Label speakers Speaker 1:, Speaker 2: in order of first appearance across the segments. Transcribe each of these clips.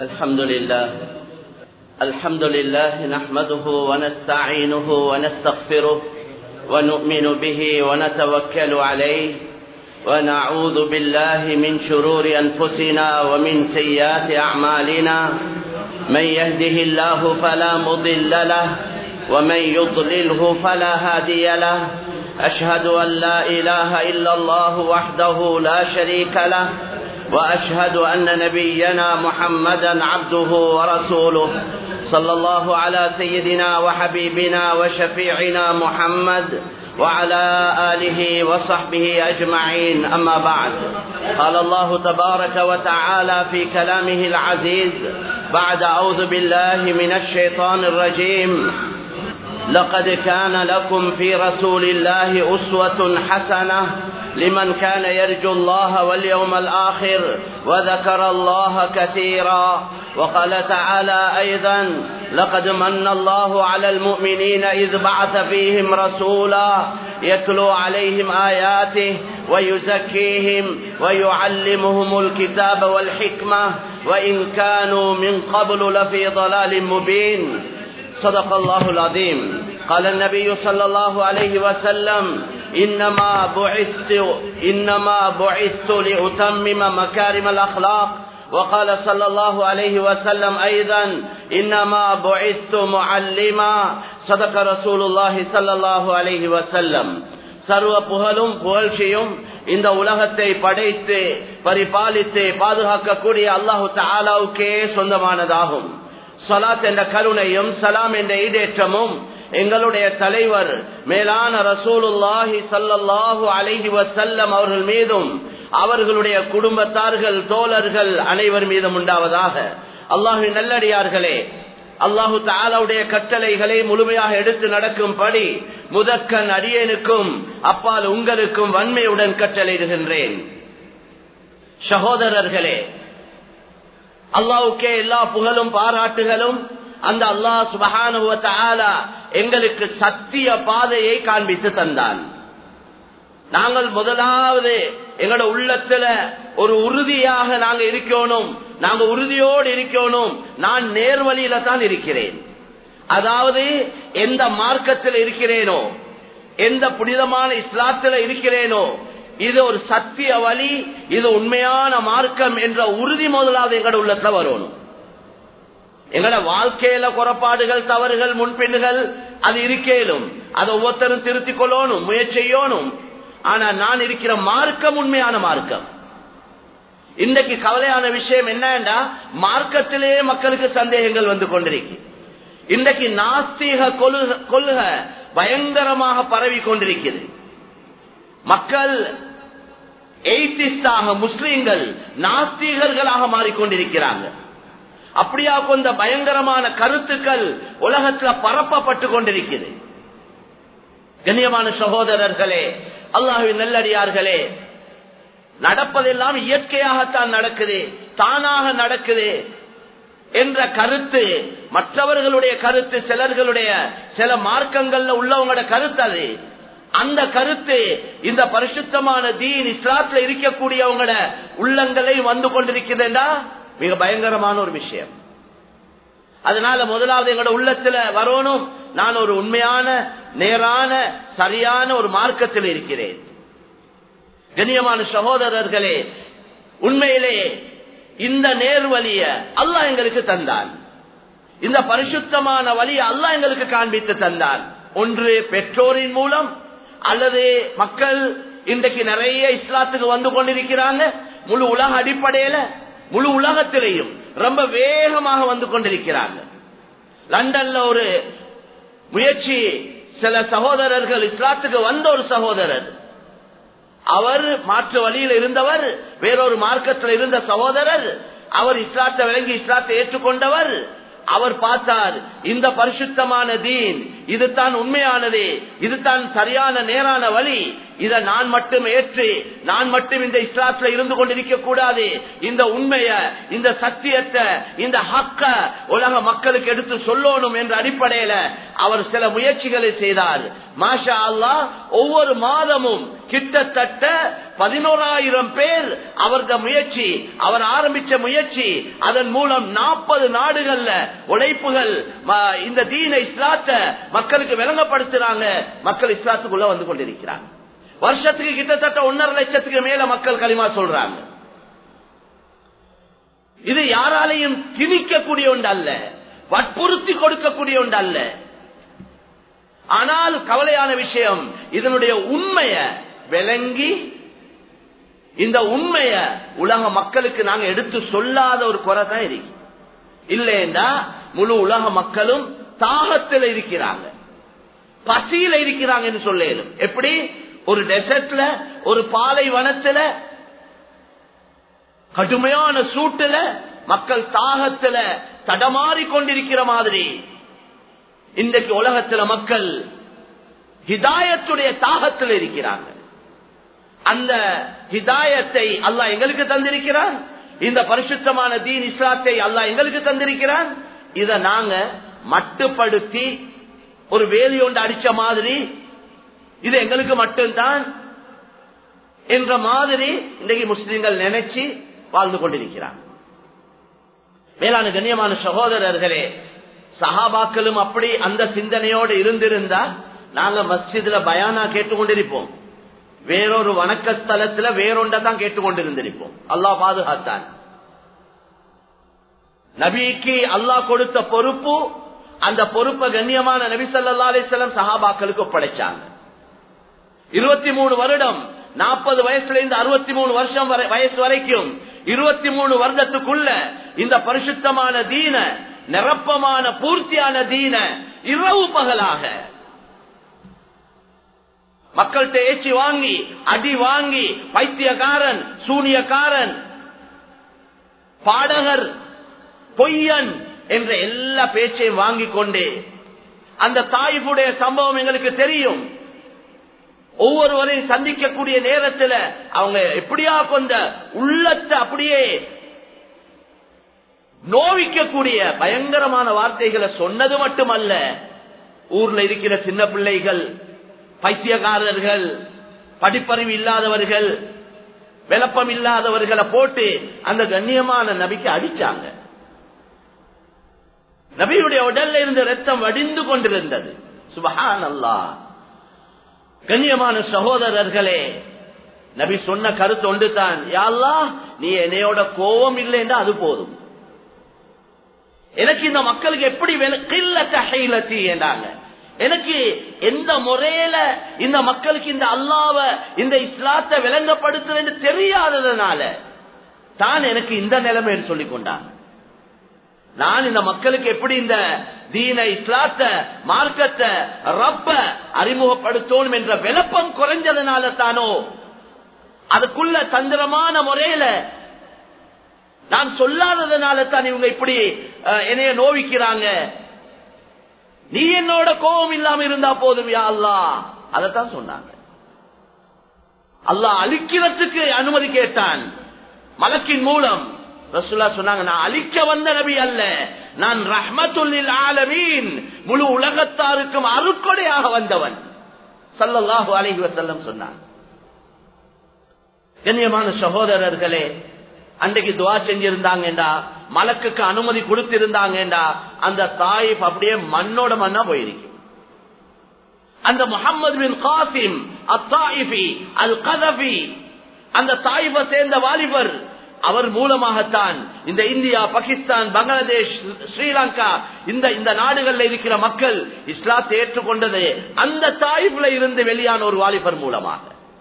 Speaker 1: الحمد لله الحمد لله نحمده ونستعينه ونستغفره ونؤمن به ونتوكل عليه ونعوذ بالله من شرور أنفسنا ومن سيئات أعمالنا من يهده الله فلا مضل له ومن يضلله فلا هادي له أشهد أن لا إله إلا الله وحده لا شريك له وأشهد أن نبينا محمدا عبده ورسوله صلى الله على سيدنا وحبيبنا وشفيعنا محمد وعلى آله وصحبه أجمعين أما بعد قال الله تبارك وتعالى في كلامه العزيز بعد أعوذ بالله من الشيطان الرجيم لقد كان لكم في رسول الله أسوة حسنة لمن كان يرجو الله واليوم الآخر وذكر الله كثيرا وقال تعالى أيضا لقد من الله على المؤمنين إذ بعث فيهم رسولا يتلو عليهم آياته ويزكيهم ويعلمهم الكتاب والحكمة وإن كانوا من قبل لفي ضلال مبين صدق الله العظيم قال النبي صلى الله عليه وسلم إنما بعثت إنما بعثت لأتمم مكارم الأخلاق وقال صلى الله عليه وسلم أيضا إنما بعثت معلما صدق رسول الله صلى الله عليه وسلم சர்வ புகழும் புகழ்ச்சியும் இந்த உலகத்தை படைத்து பரிபாலித்து பாதுகாக்கக்கூடிய அல்லாஹு தாலாவுக்கே சொந்தமானதாகும் சலாத் என்ற கருணையும் சலாம் என்ற ஈடேற்றமும் எங்களுடைய தலைவர் மேலான ரசூலுல்லாஹி சல்லல்லாஹு அலைஹி வசல்லம் அவர்கள் மீதும் அவர்களுடைய குடும்பத்தார்கள் தோழர்கள் அனைவர் மீதும் உண்டாவதாக அல்லாஹு நல்லடியார்களே அல்லாஹு தாலாவுடைய கட்டளைகளை முழுமையாக எடுத்து நடக்கும்படி முதற்கண் அடியனுக்கும் அப்பால் உங்களுக்கும் வன்மையுடன் கட்டளையிடுகின்றேன் சகோதரர்களே அல்லாவுக்கே எல்லா புகழும் பாராட்டுகளும் அந்த அல்லாஹ் சுபகானுவ எங்களுக்கு சத்திய பாதையை காண்பித்து தந்தான் நாங்கள் முதலாவது எங்களோட உள்ளத்துல ஒரு உறுதியாக நாங்க இருக்கணும் நாங்க உறுதியோடு இருக்கணும் நான் நேர்வழியில தான் இருக்கிறேன் அதாவது எந்த மார்க்கத்தில் இருக்கிறேனோ எந்த புனிதமான இஸ்லாத்துல இருக்கிறேனோ இது ஒரு சத்திய வழி இது உண்மையான மார்க்கம் என்ற உறுதி முதலாவது எங்களோட உள்ளத்துல வரணும் எங்களோட வாழ்க்கையில குறப்பாடுகள் தவறுகள் முன்பின்னுகள் அது இருக்கேலும் அதை ஒவ்வொருத்தரும் திருத்திக் கொள்ளணும் முயற்சி செய்யணும் ஆனா நான் இருக்கிற மார்க்கம் உண்மையான மார்க்கம் இன்றைக்கு கவலையான விஷயம் என்னண்டா மார்க்கத்திலே மக்களுக்கு சந்தேகங்கள் வந்து கொண்டிருக்கு இன்றைக்கு நாஸ்திக கொள்க பயங்கரமாக பரவி கொண்டிருக்கிறது மக்கள் எய்திஸ்டாக முஸ்லீம்கள் நாஸ்திகர்களாக மாறிக்கொண்டிருக்கிறாங்க அப்படியா கொண்ட பயங்கரமான கருத்துக்கள் உலகத்துல பரப்பப்பட்டு கொண்டிருக்கிறது கண்ணியமான சகோதரர்களே அல்லாஹுவின் நல்லடியார்களே நடப்பதெல்லாம் இயற்கையாகத்தான் நடக்குது தானாக நடக்குது என்ற கருத்து மற்றவர்களுடைய கருத்து சிலர்களுடைய சில மார்க்கங்கள்ல உள்ளவங்களோட கருத்து அது அந்த கருத்து இந்த பரிசுத்தமான தீன் இஸ்லாத்துல இருக்கக்கூடியவங்களோட உள்ளங்களை வந்து கொண்டிருக்கிறதுண்டா மிக பயங்கரமான ஒரு விஷயம் அதனால முதலாவது எங்களோட உள்ளத்துல வரணும் நான் ஒரு உண்மையான நேரான சரியான ஒரு மார்க்கத்தில் இருக்கிறேன் கண்ணியமான சகோதரர்களே உண்மையிலே இந்த நேர்வழிய அல்லாஹ் எங்களுக்கு தந்தான் இந்த பரிசுத்தமான வழிய அல்லாஹ் எங்களுக்கு காண்பித்து தந்தான் ஒன்று பெற்றோரின் மூலம் அல்லது மக்கள் இன்றைக்கு நிறைய இஸ்லாத்துக்கு வந்து கொண்டிருக்கிறாங்க முழு உலக அடிப்படையில முழு உலகத்திலேயும் ரொம்ப வேகமாக வந்து கொண்டிருக்கிறாங்க லண்டன்ல ஒரு முயற்சி சில சகோதரர்கள் இஸ்லாத்துக்கு வந்த ஒரு சகோதரர் அவர் மாற்று வழியில் இருந்தவர் வேறொரு மார்க்கத்தில் இருந்த சகோதரர் அவர் இஸ்லாத்தை விளங்கி இஸ்லாத்தை ஏற்றுக்கொண்டவர் அவர் பார்த்தார் இந்த பரிசுத்தமான தீன் இதுதான் உண்மையானது இதுதான் சரியான நேரான வழி இதை நான் மட்டும் ஏற்று நான் மட்டும் இந்த இஸ்லாத்துல இருந்து கொண்டிருக்க கூடாது இந்த உண்மைய இந்த சத்தியத்தை இந்த ஹக்க உலக மக்களுக்கு எடுத்து சொல்லணும் என்ற அடிப்படையில அவர் சில முயற்சிகளை செய்தார் மாஷா அல்லா ஒவ்வொரு மாதமும் கிட்டத்தட்ட பதினோராயிரம் பேர் அவரது முயற்சி அவர் ஆரம்பிச்ச முயற்சி அதன் மூலம் நாற்பது நாடுகள்ல உழைப்புகள் இந்த தீன இஸ்லாத்தை மக்களுக்கு விளங்கப்படுத்துறாங்க மக்கள் இஸ்லாத்துக்குள்ள வந்து கொண்டிருக்கிறாங்க வருஷத்துக்கு கிட்டத்தட்ட ஒன்னரை லட்சத்துக்கு மேல மக்கள் களிமா சொல்றாங்க இது யாராலையும் திணிக்கக்கூடிய ஒன்று அல்ல வற்புறுத்தி கொடுக்கக்கூடிய ஒன்று அல்ல ஆனால் கவலையான விஷயம் இதனுடைய உண்மைய விளங்கி இந்த உண்மைய உலக மக்களுக்கு நாங்க எடுத்து சொல்லாத ஒரு குறை தான் இருக்கு இல்லைன்னா முழு உலக மக்களும் தாகத்தில் இருக்கிறாங்க பசியில இருக்கிறாங்க சொல்ல எப்படி ஒரு டெசர்ட்ல ஒரு பாலைவனத்துல கடுமையான சூட்டுல மக்கள் தாகத்துல தடமாறி கொண்டிருக்கிற மாதிரி இன்றைக்கு உலகத்துல மக்கள் ஹிதாயத்துடைய தாகத்தில் இருக்கிறாங்க அந்த ஹிதாயத்தை அல்லாஹ் எங்களுக்கு தந்திருக்கிறான் இந்த பரிசுத்தமான தீன் இஸ்லாத்தை அல்லாஹ் எங்களுக்கு தந்திருக்கிறான் இத நாங்க மட்டுப்படுத்தி ஒரு வேலி ஒன்று அடிச்ச மாதிரி இது எங்களுக்கு மட்டும்தான் என்ற மாதிரி இன்றைக்கு முஸ்லிம்கள் நினைச்சு வாழ்ந்து கொண்டிருக்கிறார் மேலான கண்ணியமான சகோதரர்களே சஹாபாக்களும் அப்படி அந்த சிந்தனையோடு இருந்திருந்தா நாங்க மஸ்ஜித்ல பயானா கேட்டுக்கொண்டிருப்போம் வேறொரு வணக்கஸ்தலத்துல வேறொண்ட தான் கேட்டுக்கொண்டிருந்திருப்போம் அல்லாஹ் பாதுகாத்தான் நபிக்கு அல்லாஹ் கொடுத்த பொறுப்பு அந்த பொறுப்பை கண்ணியமான நபி சல்லா அலிஸ்லாம் சஹாபாக்களுக்கு ஒப்படைச்சாங்க இருபத்தி மூணு வருடம் நாற்பது வயசுல இருந்து அறுபத்தி மூணு வருஷம் வயசு வரைக்கும் இருபத்தி மூணு வருடத்துக்குள்ள இந்த பரிசுத்தமான தீன நிரப்பமான பூர்த்தியான தீன இரவு பகலாக மக்கள்கிட்ட ஏச்சி வாங்கி அடி வாங்கி பைத்தியக்காரன் சூனியக்காரன் பாடகர் பொய்யன் என்ற எல்லா பேச்சையும் வாங்கி கொண்டு அந்த தாய்ப்புடைய சம்பவம் எங்களுக்கு தெரியும் ஒவ்வொருவரையும் சந்திக்கக்கூடிய நேரத்தில் அவங்க எப்படியா கொஞ்ச உள்ளத்தை அப்படியே நோவிக்கக்கூடிய பயங்கரமான வார்த்தைகளை சொன்னது மட்டுமல்ல ஊர்ல இருக்கிற சின்ன பிள்ளைகள் பைத்தியக்காரர்கள் படிப்பறிவு இல்லாதவர்கள் விளப்பம் இல்லாதவர்களை போட்டு அந்த கண்ணியமான நபிக்கு அடிச்சாங்க நபியுடைய உடல்ல இருந்து ரத்தம் வடிந்து கொண்டிருந்தது சுபஹான் அல்லா கண்ணியமான சகோதரர்களே நபி சொன்ன கருத்து ஒன்று தான் யாழ்லா நீ என்னையோட கோபம் இல்லைன்னா அது போதும் எனக்கு இந்த மக்களுக்கு எப்படி கில்லத்தி என்றாங்க எனக்கு எந்த முறையில இந்த மக்களுக்கு இந்த அல்லாவ இந்த இஸ்லாத்தை விளங்கப்படுத்துறது தெரியாததுனால தான் எனக்கு இந்த நிலைமை சொல்லிக் கொண்டாங்க நான் இந்த மக்களுக்கு எப்படி இந்த தீன இஸ்லாத்த மார்க்கத்தை ரப்ப அறிமுகப்படுத்தணும் என்ற விளப்பம் குறைஞ்சதுனால தானோ அதுக்குள்ள தந்திரமான முறையில நான் சொல்லாததுனால தான் இவங்க இப்படி என்னைய நோவிக்கிறாங்க நீ என்னோட கோபம் இல்லாம இருந்தா போதும் யா அல்லா அதத்தான் சொன்னாங்க அல்லாஹ் அழிக்கிறதுக்கு அனுமதி கேட்டான் மலக்கின் மூலம் ரசுல்லா சொன்னாங்க நான் அழிக்க வந்த நபி அல்ல நான் ரஹ்மத்துல்லில் ஆலமீன் முழு உலகத்தாருக்கும் அருக்கொடையாக வந்தவன் சல்லல்லாஹு அலைஹி வஸல்லம் சொன்னான் கண்ணியமான சகோதரர்களே அன்றைக்கு துவா செஞ்சிருந்தாங்கடா மலக்குக்கு அனுமதி கொடுத்திருந்தாங்கடா அந்த தாயிப் அப்படியே மண்ணோட மண்ணா போயிருக்கு அந்த முகமது பின் காசிம் அத்தாயிபி அல் கதபி அந்த தாயிபை சேர்ந்த வாலிபர் அவர் மூலமாகத்தான் இந்த இந்தியா பாகிஸ்தான் பங்களாதேஷ் ஸ்ரீலங்கா இந்த இந்த நாடுகள்ல இருக்கிற மக்கள் இஸ்லாத்தை ஏற்றுக்கொண்டது அந்த தாயிப்ல இருந்து வெளியான ஒரு வாலிபர் மூலமாக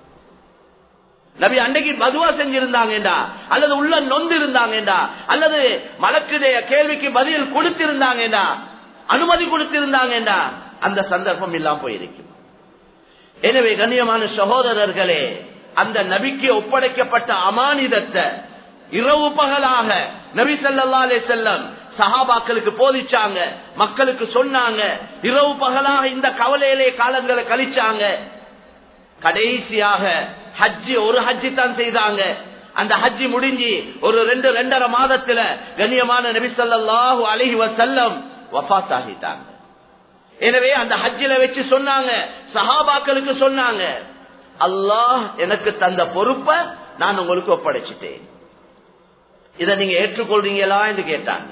Speaker 1: நபி அன்னைக்கு மதுவா செஞ்சிருந்தாங்கடா அல்லது உள்ள நொந்து இருந்தாங்கடா அல்லது மலக்குடைய கேள்விக்கு பதில் கொடுத்திருந்தாங்கடா அனுமதி கொடுத்திருந்தாங்கடா அந்த சந்தர்ப்பம் இல்லாம போயிருக்கும் எனவே கண்ணியமான சகோதரர்களே அந்த நபிக்கு ஒப்படைக்கப்பட்ட அமானிதத்தை இரவு பகலாக நபி சல்லா அலே செல்லம் சஹாபாக்களுக்கு போதிச்சாங்க மக்களுக்கு சொன்னாங்க இரவு பகலாக இந்த கவலையிலே காலங்களை கழிச்சாங்க கடைசியாக ஹஜ்ஜி ஒரு ஹஜ்ஜி தான் செய்தாங்க அந்த ஹஜ்ஜி முடிஞ்சு ஒரு ரெண்டு ரெண்டரை மாதத்துல கண்ணியமான நபி ஸல்லல்லாஹு அலைஹி வஸல்லம் வஃபாத் ஆகிட்டாங்க எனவே அந்த ஹஜ்ஜில வச்சு சொன்னாங்க சஹாபாக்களுக்கு சொன்னாங்க அல்லாஹ் எனக்கு தந்த பொறுப்பை நான் உங்களுக்கு ஒப்படைச்சிட்டேன் இதை நீங்க ஏற்றுக்கொள்றீங்களா என்று கேட்டாங்க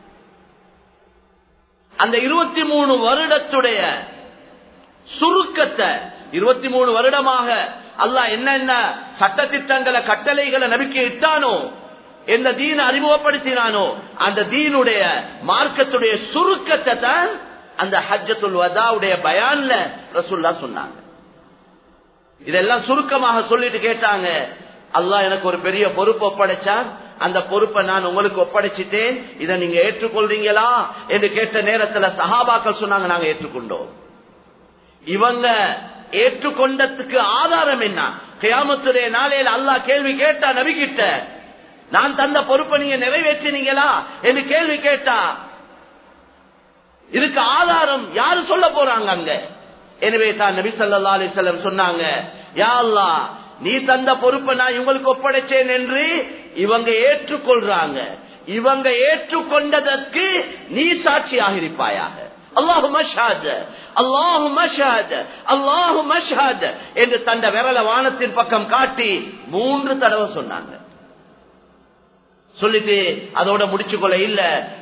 Speaker 1: அந்த இருபத்தி மூணு வருடத்துடைய சுருக்கத்தை இருபத்தி மூணு வருடமாக அல்லாஹ் என்னென்ன சட்டத்திட்டங்களை கட்டளைகளை நம்பிக்கை இட்டானோ எந்த தீன அறிமுகப்படுத்தினானோ அந்த தீனுடைய மார்க்கத்துடைய சுருக்கத்தை தான் அந்த ஹஜ்ஜத்துல் வதாவுடைய பயான்ல ரசுல்லா சொன்னாங்க இதெல்லாம் சுருக்கமாக சொல்லிட்டு கேட்டாங்க அல்லாஹ் எனக்கு ஒரு பெரிய பொறுப்பு ஒப்படைச்சார் அந்த பொறுப்பை நான் உங்களுக்கு ஒப்படைச்சிட்டேன் இதை நீங்க ஏற்றுக்கொள்றீங்களா என்று கேட்ட நேரத்துல சஹாபாக்கள் சொன்னாங்க நாங்க ஏற்றுக்கொண்டோம் இவங்க ஏற்றுக்கொண்டதுக்கு ஆதாரம் என்ன கியாமத்துடைய நாளையில் அல்லாஹ் கேள்வி கேட்டா நபிக்கிட்ட நான் தந்த பொறுப்பை நீங்க நிறைவேற்றினீங்களா என்று கேள்வி கேட்டா இதுக்கு ஆதாரம் யாரு சொல்ல போறாங்க அங்க எனவே தான் நபி சல்லா அலிசல்லம் சொன்னாங்க யா அல்லாஹ் நீ தந்த பொறுப்பை நான் இவங்களுக்கு ஒப்படைச்சேன் என்று இவங்க ஏற்றுக்கொள்றாங்க இவங்க ஏற்றுக்கொண்டதற்கு நீ சாட்சியாக இருப்பாயாக அல்லாஹு மஷாத் அல்லாஹு மஷாத் அல்லாஹு மஷாத் என்று தந்த விரல வானத்தின் பக்கம் காட்டி மூன்று தடவை சொன்னாங்க சொல்லிட்டு அதோட முடிச்சு கொள்ள இல்ல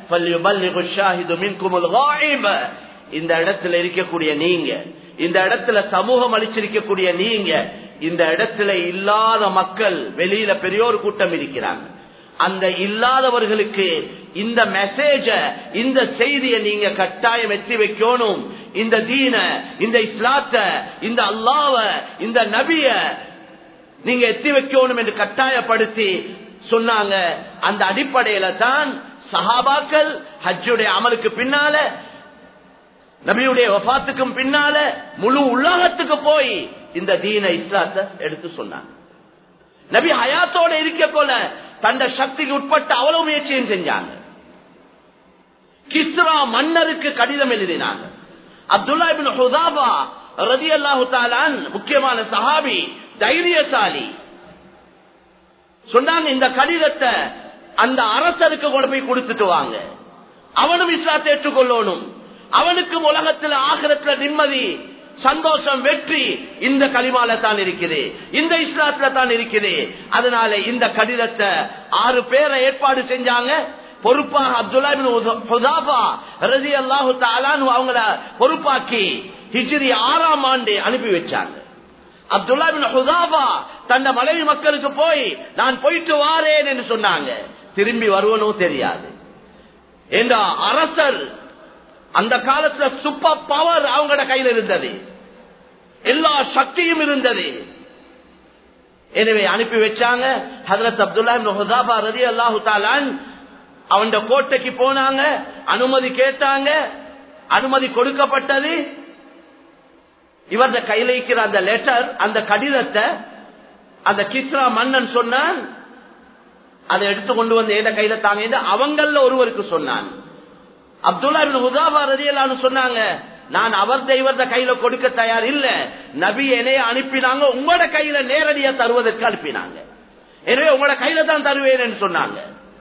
Speaker 1: இந்த இடத்துல இருக்கக்கூடிய நீங்க இந்த இடத்துல சமூகம் அளிச்சிருக்கக்கூடிய நீங்க இந்த இடத்துல இல்லாத மக்கள் வெளியில பெரியோர் கூட்டம் இருக்கிறாங்க அந்த இல்லாதவர்களுக்கு இந்த மெசேஜ இந்த செய்தியை நீங்க கட்டாயம் எத்தி வைக்கணும் இந்த தீன இந்த இஸ்லாத்த இந்த அல்லாவ இந்த நபிய நீங்க எத்தி வைக்கணும் என்று கட்டாயப்படுத்தி சொன்னாங்க அந்த அடிப்படையில தான் சஹாபாக்கள் ஹஜ்ஜுடைய அமலுக்கு பின்னால நபியுடைய வபாத்துக்கும் பின்னால முழு உலகத்துக்கு போய் இந்த தீன இஸ்லாத்தை எடுத்து சொன்னாங்க நபி ஹயாத்தோட இருக்க போல தந்த சக்திக்கு உட்பட்ட அவ்வளவு முயற்சியும் செஞ்சாங்க கிஸ்ரா மன்னருக்கு கடிதம் எழுதினாங்க அப்துல்லா இபின் ஹுதாபா ரதி அல்லாஹு தாலான் முக்கியமான சஹாபி தைரியசாலி சொன்னாங்க இந்த கடிதத்தை அந்த அரசருக்கு கொண்டு போய் கொடுத்துட்டு வாங்க அவனும் இஸ்லாத்தை ஏற்றுக்கொள்ளணும் அவனுக்கும் உலகத்தில் ஆகிரத்துல நிம்மதி சந்தோஷம் வெற்றி இந்த களிமால தான் இருக்குது இந்த இஸ்லாத்துல தான் இருக்குது அதனால இந்த கடிதத்தை ஆறு பேரை ஏற்பாடு செஞ்சாங்க பொறுப்பாக அப்துல்லா ரதி அல்லாஹு அவங்கள பொறுப்பாக்கி ஹிஜ்ரி ஆறாம் ஆண்டு அனுப்பி வச்சாங்க அப்துல்லா ஹுதாபா தந்த மனைவி மக்களுக்கு போய் நான் போயிட்டு வாரேன் என்று சொன்னாங்க திரும்பி வருவனோ தெரியாது என்ற அரசர் அந்த காலத்துல சூப்பர் பவர் அவங்களோட கையில் இருந்தது எல்லா சக்தியும் இருந்தது எனவே அனுப்பி வச்சாங்க ஹதரத் அப்துல்லா ரதி அல்லாஹு தாலான் அவன் கோட்டைக்கு போனாங்க அனுமதி கேட்டாங்க அனுமதி கொடுக்கப்பட்டது இவரது கையில இருக்கிற அந்த லெட்டர் அந்த கடிதத்தை அந்த கிஸ்ரா மன்னன் சொன்னான் அதை எடுத்து கொண்டு வந்து எந்த கையில தாங்க அவங்கள ஒருவருக்கு சொன்னான் அப்துல்லா ஹுதாபா ரதியலான்னு சொன்னாங்க நான் அவர் தெய்வத்த கையில கொடுக்க தயார் இல்ல நபி என்னைய அனுப்பினாங்க உங்களோட கையில நேரடியா தருவதற்கு அனுப்பினாங்க எனவே உங்களோட கையில தான் தருவேன் சொன்னாங்க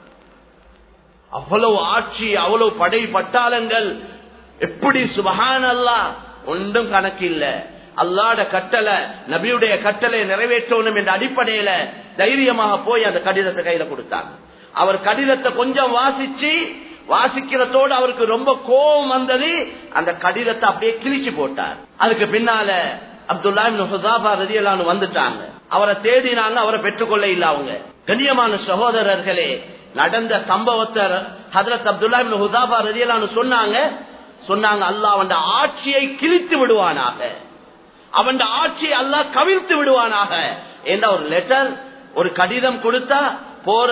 Speaker 1: அவ்வளவு ஆட்சி அவ்வளவு படை பட்டாளங்கள் எப்படி சுபகான் அல்லா ஒன்றும் கணக்கு இல்ல அல்லாட கட்டளை நபியுடைய கட்டளை நிறைவேற்றணும் என்ற அடிப்படையில தைரியமாக போய் அந்த கடிதத்தை கையில கொடுத்தாங்க அவர் கடிதத்தை கொஞ்சம் வாசிச்சு வாசிக்கிறதோடு அவருக்கு ரொம்ப கோபம் வந்தது அந்த கடிதத்தை அப்படியே கிழிச்சு போட்டார் அதுக்கு பின்னால அப்துல்லா ஹுசாபா ரதியலான்னு வந்துட்டாங்க அவரை தேடினாங்க அவரை பெற்றுக்கொள்ள இல்ல அவங்க கண்ணியமான சகோதரர்களே நடந்த சம்பவத்தை ஹதரத் அப்துல்லா ஹுதாபா ரதியலான்னு சொன்னாங்க சொன்னாங்க அல்லாஹ் அவன் ஆட்சியை கிழித்து விடுவானாக அவன் ஆட்சியை அல்லாஹ் கவிழ்த்து விடுவானாக என்ற ஒரு லெட்டர் ஒரு கடிதம் கொடுத்தா போற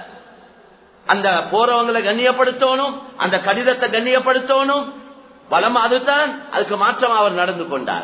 Speaker 1: அந்த போறவங்களை கண்ணியப்படுத்தணும் அந்த கடிதத்தை கண்ணியப்படுத்தணும் பலம் அதுதான் அதுக்கு மாற்றம் அவர் நடந்து கொண்டார்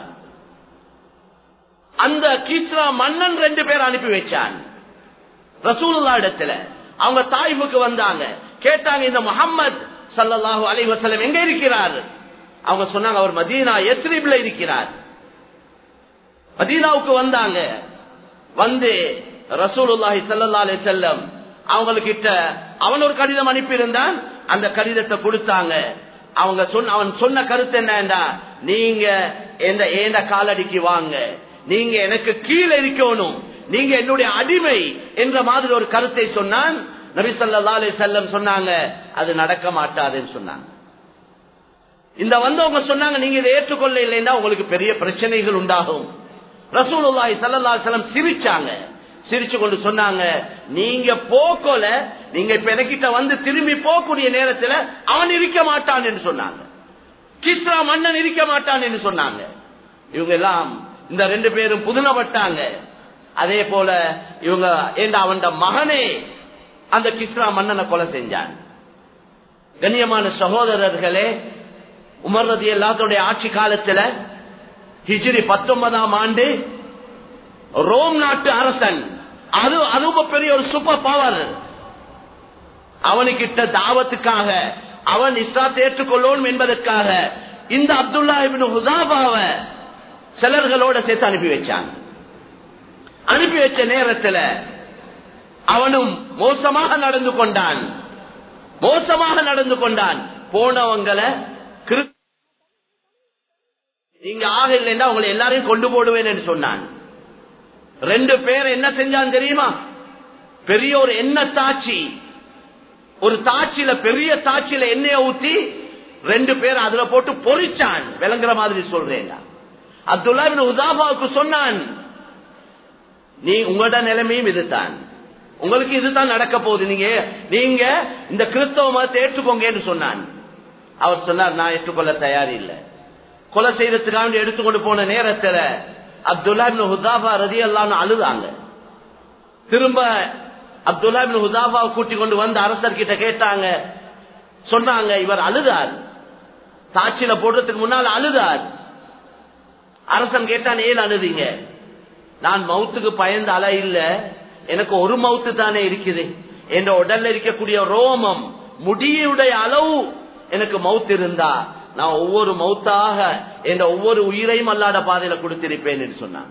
Speaker 1: அந்த கீஸ்ரா மன்னன் ரெண்டு பேர் அனுப்பி வச்சான் ரசூலுல்லா இடத்துல அவங்க தாய்வுக்கு வந்தாங்க கேட்டாங்க இந்த முகம்மது சல்லல்லாஹு அலைஹி வஸல்லம் எங்க இருக்கிறார் அவங்க சொன்னாங்க அவர் மதீனா எஸ்ரிப்ல இருக்கிறார் மதீனாவுக்கு வந்தாங்க வந்து ரசூலுல்லாஹி ஸல்லல்லாஹு அலைஹி வஸல்லம் அவங்கக்கிட்ட அவன் ஒரு கடிதம் அனுப்பியிருந்தான் அந்த கடிதத்தை கொடுத்தாங்க அவங்க சொன்ன அவன் சொன்ன கருத்து என்னண்டா நீங்க எந்த ஏண்ட காலடிக்கு வாங்க நீங்க எனக்கு கீழே இருக்கணும் நீங்க என்னுடைய அடிமை என்ற மாதிரி ஒரு கருத்தை சொன்னான் நபி ஸல்லல்லாஹு அலைஹி வஸல்லம் சொன்னாங்க அது நடக்க மாட்டாதுன்னு சொன்னாங்க இந்த வந்தவங்க சொன்னாங்க நீங்க இதை ஏற்றுக்கொள்ள இல்லைன்னா உங்களுக்கு பெரிய பிரச்சனைகள் உண்டாகும் ரசூலுல்லாஹி ஸல்லல்லாஹு அலைஹி வஸல்லம் சிரிச்சாங்க சிரிச்சு கொண்டு சொன்னாங்க நீங்க போக்கோல நீங்க இப்ப எனக்கிட்ட வந்து திரும்பி போகக்கூடிய நேரத்துல அவன் இருக்க மாட்டான் என்று சொன்னாங்க கிஸ்ரா மன்னன் இருக்க மாட்டான் என்று சொன்னாங்க இவங்க எல்லாம் இந்த ரெண்டு பேரும் புதுனப்பட்டாங்க அதே போல இவங்க ஏண்டா அவன் மகனே அந்த கிஸ்ரா மன்னனை கொலை செஞ்சான் கண்ணியமான சகோதரர்களே உமர் ரதி எல்லாத்துடைய ஆட்சி காலத்துல ஹிஜ்ரி பத்தொன்பதாம் ஆண்டு ரோம் நாட்டு அரசன் அது அதுவும் பெரிய ஒரு சூப்பர் பவர் அவனுக்கிட்ட தாவத்துக்காக அவன் இஸ்லாத்தை ஏற்றுக்கொள்ளணும் என்பதற்காக இந்த அப்துல்லா இபின் ஹுதாபாவ சிலர்களோட சேர்த்து அனுப்பி வச்சான் அனுப்பி வச்ச நேரத்தில் அவனும் மோசமாக நடந்து கொண்டான் மோசமாக நடந்து கொண்டான் போனவங்களை கிறிஸ்து நீங்க ஆக இல்லைன்னா உங்களை எல்லாரையும் கொண்டு போடுவேன் என்று சொன்னான் ரெண்டு பேர் என்ன செஞ்சான் தெரியுமா பெரிய ஒரு எண்ணெய் தாச்சி ஒரு தாச்சியில பெரிய தாச்சியில எண்ணெய ஊத்தி ரெண்டு பேர் அதுல போட்டு பொறிச்சான் விளங்குற மாதிரி சொல்றேன் அப்துல்லா உதாபாவுக்கு சொன்னான் நீ உங்களோட நிலைமையும் இதுதான் உங்களுக்கு இதுதான் நடக்க போகுது நீங்க நீங்க இந்த கிறிஸ்தவ மதத்தை ஏற்றுக்கோங்கன்னு சொன்னான் அவர் சொன்னார் நான் ஏற்றுக்கொள்ள தயார் இல்லை கொலை செய்யறதுக்காக எடுத்துக்கொண்டு போன நேரத்துல அப்துல்லா ஹுதாபா ரதி எல்லாம் அழுதாங்க திரும்ப அப்துல்லா ஹுதாபாவை கூட்டிக் கொண்டு வந்து அரசர் கிட்ட கேட்டாங்க சொன்னாங்க இவர் அழுதார் சாட்சியில போடுறதுக்கு முன்னால் அழுதார் அரசன் கேட்டான் ஏன் அழுதீங்க நான் மவுத்துக்கு பயந்து அல இல்ல எனக்கு ஒரு மவுத்து தானே இருக்குது என்ற உடல்ல இருக்கக்கூடிய ரோமம் முடியுடைய அளவு எனக்கு மவுத்து இருந்தா நான் ஒவ்வொரு மௌத்தாக என்ற ஒவ்வொரு உயிரையும் அல்லாட பாதையில கொடுத்திருப்பேன் என்று சொன்னான்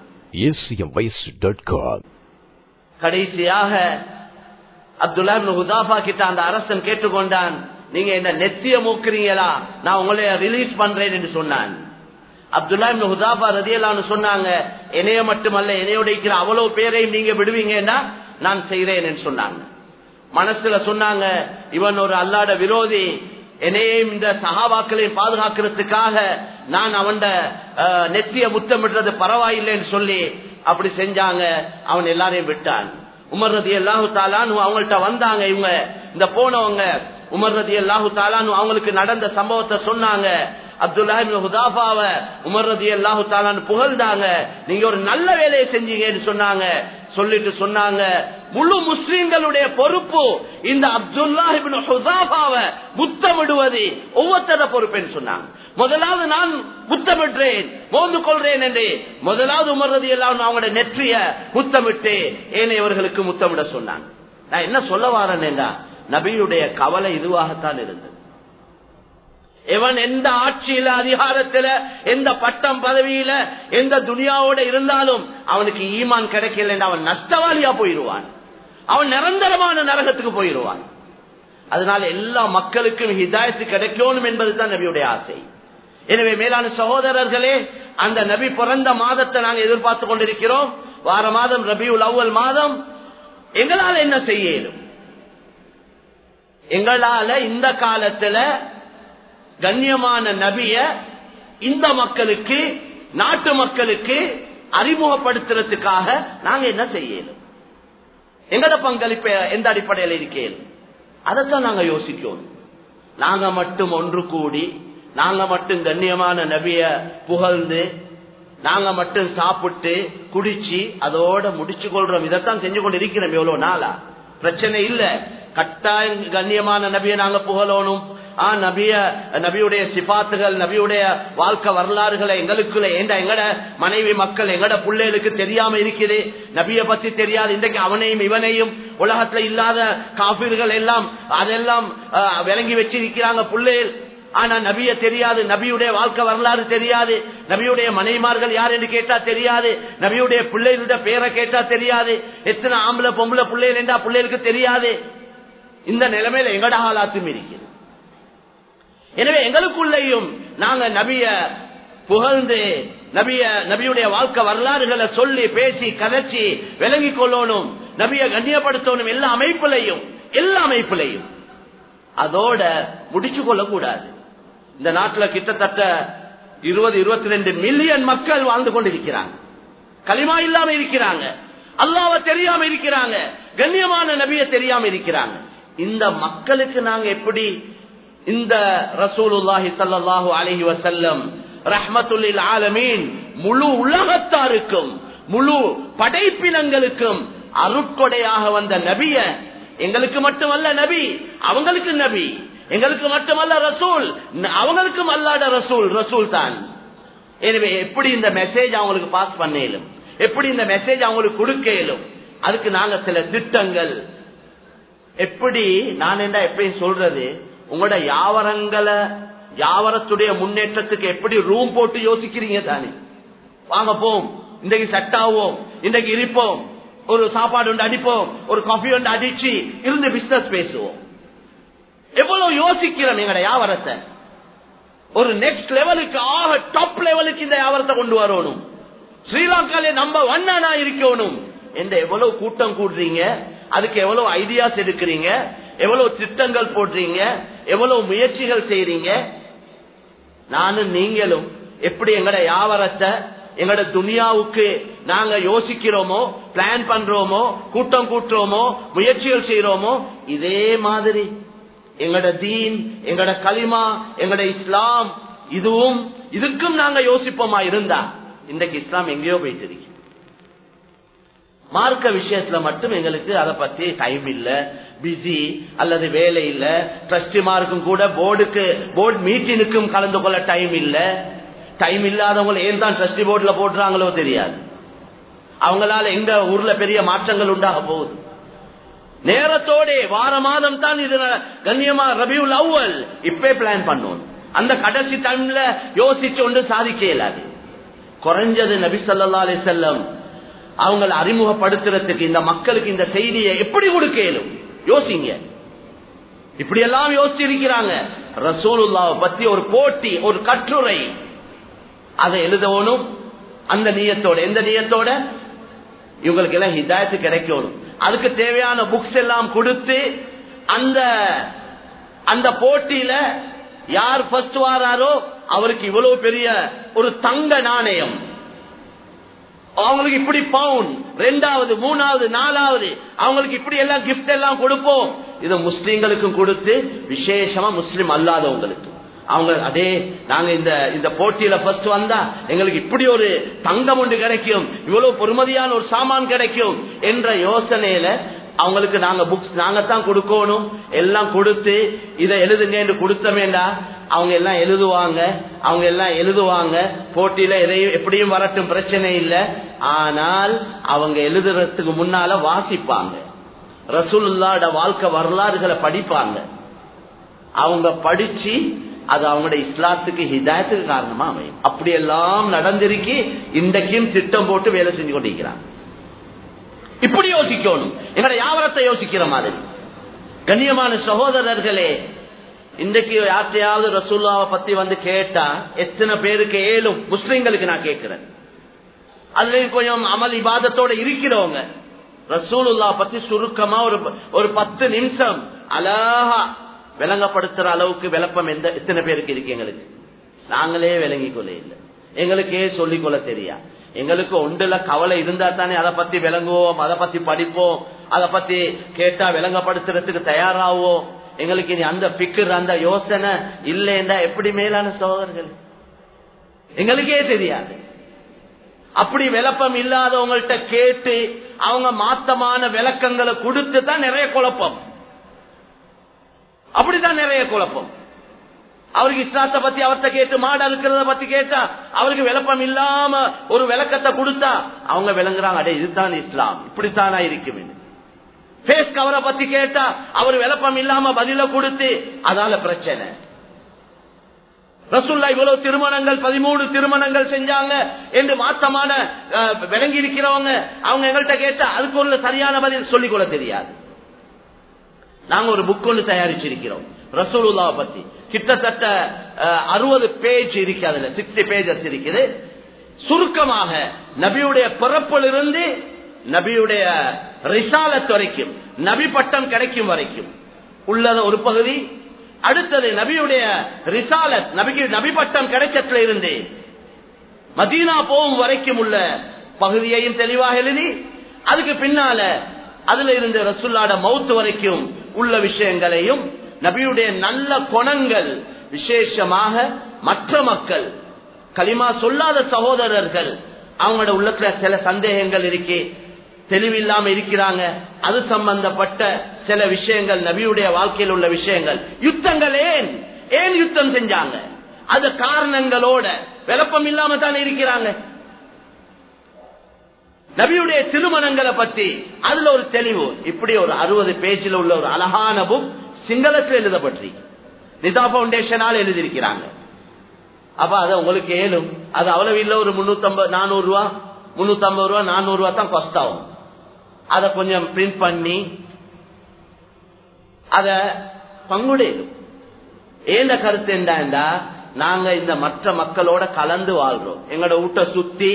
Speaker 1: கடைசியாக அப்துல்லா ஹுதாஃபா கிட்ட அந்த அரசன் கேட்டுக்கொண்டான் நீங்க என்ன நெத்திய மூக்குறீங்களா நான் உங்களை ரிலீஸ் பண்றேன் என்று சொன்னான் அப்துல்லா ஹுதாஃபா ரதியலான்னு சொன்னாங்க என்னைய மட்டுமல்ல என்னையோட இருக்கிற அவ்வளவு பேரையும் நீங்க விடுவீங்கன்னா நான் செய்கிறேன் என்று சொன்னாங்க மனசுல சொன்னாங்க இவன் ஒரு அல்லாட விரோதி என்னையும் இந்த சகாபாக்களையும் பாதுகாக்கிறதுக்காக நான் அவன் நெத்திய முத்தமிடுறது பரவாயில்லைன்னு சொல்லி அப்படி செஞ்சாங்க அவன் எல்லாரையும் விட்டான் உமர் ரதி அல்லாஹு தாலான்னு அவங்கள்ட்ட வந்தாங்க இவங்க இந்த போனவங்க உமர் ரதி அல்லாஹு தாலான்னு அவங்களுக்கு நடந்த சம்பவத்தை சொன்னாங்க அப்துல்லா ஹுதாபாவ உமர் ரதி அல்லாஹு தாலான்னு புகழ்ந்தாங்க நீங்க ஒரு நல்ல வேலையை செஞ்சீங்கன்னு சொன்னாங்க சொல்லிட்டு சொன்னாங்க முழு முஸ்லிம்களுடைய பொறுப்பு இந்த அப்துல்லா ஹுதாபாவ முத்தமிடுவது ஒவ்வொருத்தர பொறுப்புன்னு சொன்னாங்க முதலாவது நான் முத்தமிடுறேன் மோந்து கொள்றேன் என்று முதலாவது உமர்றது எல்லாம் அவங்களோட நெற்றிய முத்தமிட்டு ஏனையவர்களுக்கு முத்தமிட சொன்னாங்க நான் என்ன சொல்ல வாரேன்டா நபியுடைய கவலை இதுவாகத்தான் இருந்தது எவன் எந்த ஆட்சியில அதிகாரத்துல எந்த பட்டம் பதவியில எந்த துனியாவோட இருந்தாலும் அவனுக்கு ஈமான் கிடைக்கல அவன் நஷ்டவாளியா போயிடுவான் அவன் நிரந்தரமான நரகத்துக்கு போயிடுவான் அதனால எல்லா மக்களுக்கும் ஹிதாயத்து கிடைக்கணும் என்பதுதான் நபியுடைய ஆசை எனவே மேலான சகோதரர்களே அந்த நபி பிறந்த மாதத்தை நாங்கள் எதிர்பார்த்து கொண்டிருக்கிறோம் வார மாதம் ரபியுல் அவ்வல் மாதம் எங்களால் என்ன செய்ய இயலும் எங்களால இந்த காலத்துல கண்ணியமான நபிய இந்த மக்களுக்கு நாட்டு மக்களுக்கு அறிமுகப்படுத்துறதுக்காக நாங்க என்ன செய்யணும் எங்கட பங்களிப்ப எந்த அடிப்படையில் இருக்கேன் அதைத்தான் நாங்க யோசிக்கணும் நாங்க மட்டும் ஒன்று கூடி நாங்க மட்டும் கண்ணியமான நபிய புகழ்ந்து நாங்க மட்டும் சாப்பிட்டு குடிச்சு அதோட முடிச்சு கொள்றோம் இதைத்தான் செஞ்சு கொண்டு இருக்கிறோம் எவ்வளவு நாளா பிரச்சனை இல்ல கட்டாயம் கண்ணியமான நபியை நாங்க புகழணும் ஆ நபிய நபியுடைய சிபாத்துகள் நபியுடைய வாழ்க்கை வரலாறுகளை எங்களுக்குள்ள ஏண்டா எங்கட மனைவி மக்கள் எங்கட பிள்ளைகளுக்கு தெரியாம இருக்குது நபிய பத்தி தெரியாது இன்றைக்கு அவனையும் இவனையும் உலகத்துல இல்லாத காபீர்கள் எல்லாம் அதெல்லாம் ஆ, விளங்கி வச்சிருக்கிறாங்க பிள்ளைகள் ஆனா நபிய தெரியாது நபியுடைய வாழ்க்கை வரலாறு தெரியாது நபியுடைய மனைமார்கள் யார் என்று கேட்டா தெரியாது நபியுடைய பிள்ளைகளோட பேரை கேட்டா தெரியாது எத்தனை ஆம்பளை பொம்பளை பிள்ளைகள் என்றா பிள்ளைகளுக்கு தெரியாது இந்த நிலைமையில எங்கட ஆளாத்தும் இருக்குது எனவே எங்களுக்குள்ளேயும் நாங்க நபிய புகழ்ந்து நபிய நபியுடைய வாழ்க்கை வரலாறுகளை சொல்லி பேசி கதைச்சி விளங்கிக் கொள்ளணும் நபிய கண்ணியப்படுத்தணும் எல்லா அமைப்பிலையும் எல்லா அமைப்பிலையும் அதோட முடிச்சு கொள்ளக்கூடாது இந்த நாட்டுல கிட்டத்தட்ட இருபது இருபத்தி ரெண்டு மில்லியன் மக்கள் வாழ்ந்து கொண்டிருக்கிறாங்க களிமா இல்லாம இருக்கிறாங்க அல்லாவ தெரியாம இருக்கிறாங்க கண்ணியமான நபிய தெரியாம இருக்கிறாங்க இந்த மக்களுக்கு நாங்க எப்படி இந்த ரசூலுல்லாஹி ஸல்லல்லாஹு அலைஹி வஸல்லம் ரஹ்மத்துல்லில் ஆலமீன் முழு உலகத்தாருக்கும் முழு படைப்பினங்களுக்கும் அருட்கொடையாக வந்த நபிய எங்களுக்கு மட்டுமல்ல நபி அவங்களுக்கு நபி எங்களுக்கு மட்டுமல்ல ரசூல் அவங்களுக்கும் அல்லாட ரசூல் ரசூல் தான் எனவே எப்படி இந்த மெசேஜ் அவங்களுக்கு பாஸ் பண்ண இயலும் எப்படி இந்த மெசேஜ் அவங்களுக்கு கொடுக்க இயலும் அதுக்கு நாங்க சில திட்டங்கள் எப்படி நான் என்ன எப்பயும் சொல்றது உங்களோட யாவரங்களை யாவரத்துடைய முன்னேற்றத்துக்கு எப்படி ரூம் போட்டு யோசிக்கிறீங்க தானே வாங்க போம் இன்றைக்கு செட் ஆவோம் இன்றைக்கு இருப்போம் ஒரு சாப்பாடு ஒன்று அடிப்போம் ஒரு காஃபி ஒன்று அடிச்சு இருந்து பிசினஸ் பேசுவோம் எவ்வளவு யோசிக்கிறோம் எங்கட வியாபாரத்தை ஒரு நெக்ஸ்ட் லெவலுக்கு ஆக டாப் லெவலுக்கு இந்த வியாபாரத்தை கொண்டு வரணும் ஸ்ரீலங்காலே நம்ம வண்ணனா இருக்கணும் என்ற எவ்வளவு கூட்டம் கூடுறீங்க அதுக்கு எவ்வளவு ஐடியாஸ் எடுக்கிறீங்க எவ்வளவு திட்டங்கள் போடுறீங்க எவ்வளவு முயற்சிகள் செய்றீங்க நானும் நீங்களும் எப்படி எங்கட வியாபாரத்தை எங்கட துனியாவுக்கு நாங்க யோசிக்கிறோமோ பிளான் பண்றோமோ கூட்டம் கூட்டுறோமோ முயற்சிகள் செய்யறோமோ இதே மாதிரி எங்கட தீன் எங்கட களிமா எங்கட இஸ்லாம் இதுவும் இதுக்கும் நாங்க யோசிப்போமா இருந்தா இன்றைக்கு இஸ்லாம் எங்கேயோ போயிட்டு இருக்கு மார்க்க விஷயத்துல மட்டும் எங்களுக்கு அதை பத்தி டைம் இல்ல பிஸி அல்லது வேலை இல்ல ட்ரஸ்டிமாருக்கும் கூட போர்டுக்கு போர்டு மீட்டினுக்கும் கலந்து கொள்ள டைம் இல்ல டைம் இல்லாதவங்க ஏன் தான் ட்ரஸ்டி போர்டுல போடுறாங்களோ தெரியாது அவங்களால எங்க ஊர்ல பெரிய மாற்றங்கள் உண்டாக போகுது நேரத்தோட வார மாதம் தான் இது கண்ணியமா ரபியுல் அவ்வல் இப்பே பிளான் பண்ணுவோம் அந்த கடைசி டைம்ல யோசிச்சு ஒன்று சாதிக்க இயலாது குறைஞ்சது நபி சொல்லா அலி செல்லம் அவங்களை அறிமுகப்படுத்துறதுக்கு இந்த மக்களுக்கு இந்த செய்தியை எப்படி கொடுக்க இயலும் யோசிங்க இப்படி எல்லாம் யோசிச்சிருக்கிறாங்க ரசூலுல்லாவை பத்தி ஒரு போட்டி ஒரு கட்டுரை அதை எழுதவனும் அந்த நீயத்தோட எந்த நீயத்தோட இவங்களுக்கு எல்லாம் ஹிதாயத்து கிடைக்கணும் அதுக்கு தேவையான புக்ஸ் எல்லாம் கொடுத்து அந்த அந்த போட்டியில யார் ஃபர்ஸ்ட் வாராரோ அவருக்கு இவ்வளவு பெரிய ஒரு தங்க நாணயம் அவங்களுக்கு இப்படி பவுன் ரெண்டாவது மூணாவது நாலாவது அவங்களுக்கு இப்படி எல்லாம் கிஃப்ட் எல்லாம் கொடுப்போம் இது முஸ்லீம்களுக்கும் கொடுத்து விசேஷமா முஸ்லீம் அல்லாதவங்களுக்கு அவங்க அதே நாங்க இந்த இந்த போட்டியில ஃபர்ஸ்ட் வந்தா எங்களுக்கு இப்படி ஒரு தங்கம் ஒன்று கிடைக்கும் இவ்வளவு பொறுமதியான ஒரு சாமான் கிடைக்கும் என்ற யோசனையில அவங்களுக்கு நாங்க புக்ஸ் நாங்க தான் கொடுக்கணும் எல்லாம் கொடுத்து இதை எழுதுங்க என்று கொடுத்தமேண்டா அவங்க எல்லாம் எழுதுவாங்க அவங்க எல்லாம் எழுதுவாங்க போட்டியில எதையும் எப்படியும் வரட்டும் பிரச்சனை இல்லை ஆனால் அவங்க எழுதுறதுக்கு முன்னால வாசிப்பாங்க ரசூலுல்லாட வாழ்க்கை வரலாறுகளை படிப்பாங்க அவங்க படிச்சு அது அவங்களுடைய இஸ்லாத்துக்கு ஹிதாயத்துக்கு காரணமா அமையும் அப்படியெல்லாம் நடந்திருக்கி இன்றைக்கும் திட்டம் போட்டு வேலை செஞ்சு கொண்டிருக்கிறாங்க இப்படி யோசிக்கணும் எங்கட யாவரத்தை யோசிக்கிற மாதிரி கண்ணியமான சகோதரர்களே இன்றைக்கு யார்த்தையாவது ரசூல்லாவை பத்தி வந்து கேட்டா எத்தனை பேருக்கு ஏழும் முஸ்லிம்களுக்கு நான் கேட்கிறேன் அதுல கொஞ்சம் அமல் இபாதத்தோட இருக்கிறவங்க ரசூலுல்லா பத்தி சுருக்கமா ஒரு ஒரு பத்து நிமிஷம் அழகா விளங்கப்படுத்துற அளவுக்கு விளப்பம் எந்த எத்தனை பேருக்கு இருக்கு எங்களுக்கு நாங்களே விளங்கிக் கொள்ள இல்லை எங்களுக்கே சொல்லிக் கொள்ள தெரியா எங்களுக்கு ஒன்றுல கவலை இருந்தா தானே அதை பத்தி விளங்குவோம் அதை பத்தி படிப்போம் அதை பத்தி கேட்டா விளங்கப்படுத்துறதுக்கு தயாராவோம் எங்களுக்கு இனி அந்த பிக்கர் அந்த யோசனை இல்லைண்டா எப்படி மேலான சகோதரர்கள் எங்களுக்கே தெரியாது அப்படி விளப்பம் இல்லாதவங்கள்ட்ட கேட்டு அவங்க மாத்தமான விளக்கங்களை கொடுத்து தான் நிறைய குழப்பம் அப்படிதான் நிறைய குழப்பம் அவருக்கு இஸ்லாத்தை பத்தி அவர்கிட்ட கேட்டு மாடு அறுக்கிறத பத்தி கேட்டா அவருக்கு விளப்பம் இல்லாம ஒரு விளக்கத்தை கொடுத்தா அவங்க விளங்குறாங்க அடே இதுதான் இஸ்லாம் இப்படித்தானா இருக்குமே பேஸ் கவரை பத்தி கேட்டா அவர் விளப்பம் இல்லாம பதில கொடுத்து அதால பிரச்சனை ரசுல்லா இவ்வளவு திருமணங்கள் பதிமூணு திருமணங்கள் செஞ்சாங்க என்று மாத்தமான அஹ், விளங்கி இருக்கிறவங்க அவங்க எங்கள்கிட்ட கேட்டா அதுக்கு ஒரு சரியான பதில் சொல்லிக் கொள்ள தெரியாது நாங்க ஒரு புக் ஒன்று தயாரிச்சிருக்கிறோம் ரசூலுல்லாவை பத்தி கிட்டத்தட்ட அறுபது பேஜ் இருக்கு அதுல சிக்ஸ்டி பேஜஸ் இருக்குது சுருக்கமாக நபியுடைய பிறப்பிலிருந்து நபியுடைய ரிசாலத் வரைக்கும் நபி பட்டம் கிடைக்கும் வரைக்கும் உள்ளத ஒரு பகுதி அடுத்தது நபியுடைய ரிசாலத் நபிக்கு நபி பட்டம் கிடைச்சதுல இருந்து மதீனா போகும் வரைக்கும் உள்ள பகுதியையும் தெளிவாக எழுதி அதுக்கு பின்னால அதுல இருந்து ரசுல்லாட மவுத்து வரைக்கும் உள்ள விஷயங்களையும் நபியுடைய நல்ல குணங்கள் விசேஷமாக மற்ற மக்கள் களிமா சொல்லாத சகோதரர்கள் அவங்களோட உள்ளத்துல சில சந்தேகங்கள் இருக்கு தெளிவில்லாம இருக்கிறாங்க அது சம்பந்தப்பட்ட சில விஷயங்கள் நபியுடைய வாழ்க்கையில் உள்ள விஷயங்கள் யுத்தங்கள் ஏன் ஏன் யுத்தம் செஞ்சாங்க அது காரணங்களோட விளப்பம் இல்லாம தானே இருக்கிறாங்க நபியுடைய திருமணங்களை பத்தி அதுல ஒரு தெளிவு இப்படி ஒரு அறுபது பேஜில் உள்ள ஒரு அழகான புக் சிங்களத்தில் எழுதப்பட்டி நிதா பவுண்டேஷனால் எழுதியிருக்கிறாங்க அப்ப அது உங்களுக்கு ஏழும் அது அவ்வளவு இல்ல ஒரு முன்னூத்தி நானூறு ரூபா முன்னூத்தி ஐம்பது ரூபா நானூறு ரூபா தான் காஸ்ட் ஆகும் அதை கொஞ்சம் பிரிண்ட் பண்ணி அத பங்குடையும் ஏந்த கருத்து என்னடா நாங்க இந்த மற்ற மக்களோட கலந்து வாழ்றோம் எங்களோட வீட்டை சுத்தி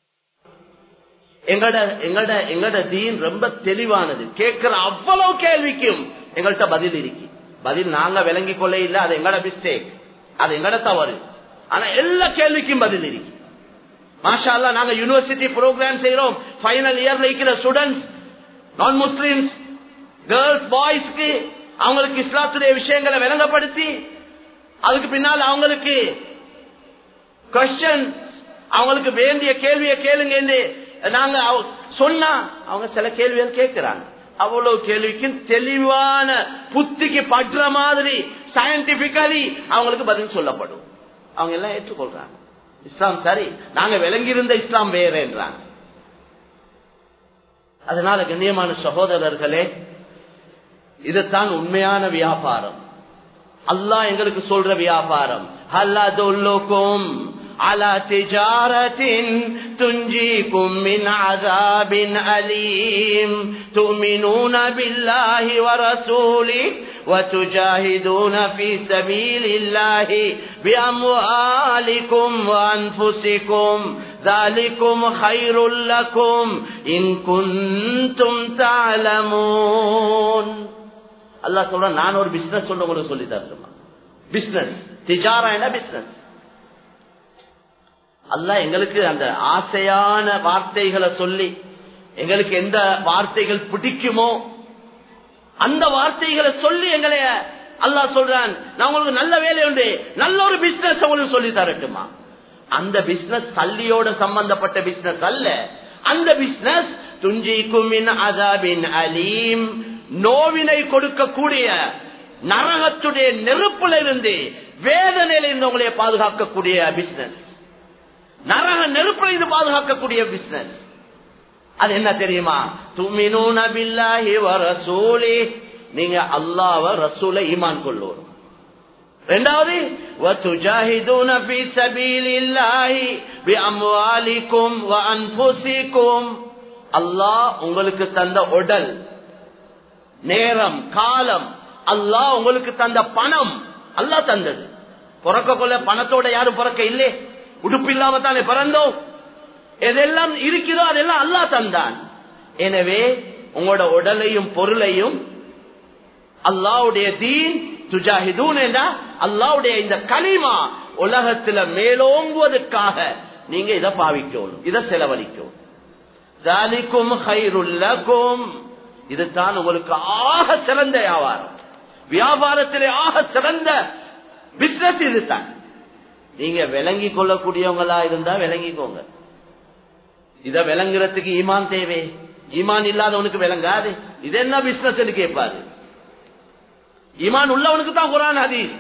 Speaker 1: எங்கட எங்கட எங்கட தீன் ரொம்ப தெளிவானது கேட்கிற அவ்வளவு கேள்விக்கும் எங்கள்கிட்ட பதில் இருக்கு பதில் நாங்க விளங்கி கொள்ள இல்ல அது எங்கட மிஸ்டேக் அது எங்கட தவறு ஆனா எல்லா கேள்விக்கும் பதில் இருக்கு மாஷா அல்லா நாங்க யூனிவர்சிட்டி ப்ரோக்ராம் செய்யறோம் ஃபைனல் இயர்ல இருக்கிற ஸ்டூடெண்ட்ஸ் நான் முஸ்லிம்ஸ் கேர்ள்ஸ் பாய்ஸ்க்கு அவங்களுக்கு இஸ்லாத்துடைய விஷயங்களை விளங்கப்படுத்தி அதுக்கு பின்னால் அவங்களுக்கு கொஸ்டின் அவங்களுக்கு வேண்டிய கேள்வியை கேளுங்க என்று நாங்க அவ- சொன்னா அவங்க சில கேள்விகள் கேட்கிறாங்க அவ்வளவு கேள்விக்கும் தெளிவான புத்திக்கு பற்ற மாதிரி சயின்டிபிக்கலி அவங்களுக்கு பதில் சொல்லப்படும் அவங்க எல்லாம் ஏற்றுக்கொள்றாங்க இஸ்லாம் சரி நாங்க விளங்கியிருந்த இஸ்லாம் வேற என்றாங்க அதனால கண்ணியமான சகோதரர்களே இதுதான் உண்மையான வியாபாரம் அல்லாஹ் எங்களுக்கு சொல்ற வியாபாரம் ஹல்லதுல்லுக்கும் على تجارة تنجيكم من عذاب أليم تؤمنون بالله ورسوله وتجاهدون في سبيل الله بأموالكم وأنفسكم ذلكم خير لكم إن كنتم تعلمون அல்லா சொல்ற நான் ஒரு பிசினஸ் சொல்ல உங்களுக்கு சொல்லி தரணுமா பிசினஸ் திஜாரா என்ன பிசினஸ் அல்லாஹ் எங்களுக்கு அந்த ஆசையான வார்த்தைகளை சொல்லி எங்களுக்கு எந்த வார்த்தைகள் பிடிக்குமோ அந்த வார்த்தைகளை சொல்லி எங்களை அல்லாஹ் சொல்றான் நான் உங்களுக்கு நல்ல வேலை உண்டு நல்ல ஒரு பிசினஸ் உங்களுக்கு சொல்லி தரட்டுமா அந்த பிசினஸ் கல்லியோட சம்பந்தப்பட்ட பிசினஸ் அல்ல அந்த பிசினஸ் துஞ்சிக்கும் அதாபின் அலீம் நோவினை கொடுக்கக்கூடிய நரகத்துடைய நெருப்புல இருந்து வேதனையில இருந்து உங்களை பாதுகாக்கக்கூடிய பிசினஸ் நரக நெருப்புல இருந்து பாதுகாக்கக்கூடிய பிசினஸ் அது என்ன தெரியுமா துமினூன பில்லாஹி வ ரசூலி நீங்க அல்லாஹ்வ ரசூலை ஈமான் கொள்ளுவோம் ரெண்டாவது وَتُجَاهِدُونَ فِي سَبِيلِ اللَّهِ بِأَمْوَالِكُمْ وَأَنفُسِكُمْ அல்லாஹ் உங்களுக்கு தந்த உடல் நேரம் காலம் அல்லாஹ் உங்களுக்கு தந்த பணம் அல்லாஹ் தந்தது பிறக்க கொள்ள பணத்தோட யாரும் பிறக்க இல்லே உடுப்பு இல்லாம தானே பிறந்தோம் எதெல்லாம் இருக்கிறதோ அதெல்லாம் அல்லாஹ் தந்தான் எனவே உங்களோட உடலையும் பொருளையும் அல்லாவுடைய தீன் துஜாஹிதூன் என்றா அல்லாவுடைய இந்த களிமா உலகத்துல மேலோங்குவதற்காக நீங்க இதை பாவிக்கணும் இதை செலவழிக்கணும் தாலிக்கும் ஹைருல்லகும் இதுதான் உங்களுக்கு ஆக சிறந்த வியாபாரம் வியாபாரத்திலே ஆக சிறந்த பிசினஸ் இதுதான் நீங்க விளங்கி கொள்ளக்கூடியவங்களா இருந்தா விளங்கிக்கோங்க இத விளங்குறதுக்கு ஈமான் தேவை ஈமான் இல்லாதவனுக்கு விளங்காது இது என்ன பிசினஸ் கேட்பாரு ஈமான் உள்ளவனுக்கு தான் குரான் ஹதீஸ்